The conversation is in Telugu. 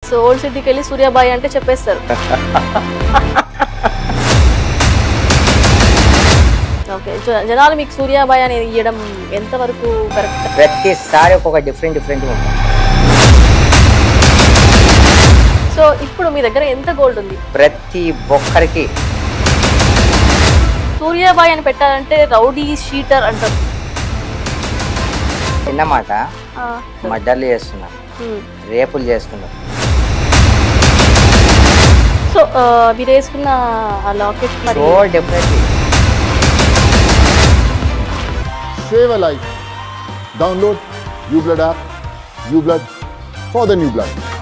సో ఓల్డ్ సిటీకి వెళ్ళి సూర్యాబాయి అంటే చెప్పేస్తారు ఓకే జ- జనాలు మీకు సూర్యాబాయి అనేది ఇవ్వడం ఎంతవరకు కరెక్ట్ ప్రతిసారి ఒక్కొక్క డిఫరెంట్ డిఫరెంట్ ఉంటుంది సో ఇప్పుడు మీ దగ్గర ఎంత గోల్డ్ ఉంది ప్రతి ఒక్కరికి సూర్యాబాయి అని పెట్టాలంటే రౌడీ షీటర్ అంటారు చిన్న మాట ఆ, మర్డర్లు చేస్తున్నారు హ్మ్. రేపులు చేస్తున్నారు సో ఆ, మీరు వేసుకున్న ఆ లాకెట్ మరి so definitely Save a life. Download uBlood app. uBlood for the new blood.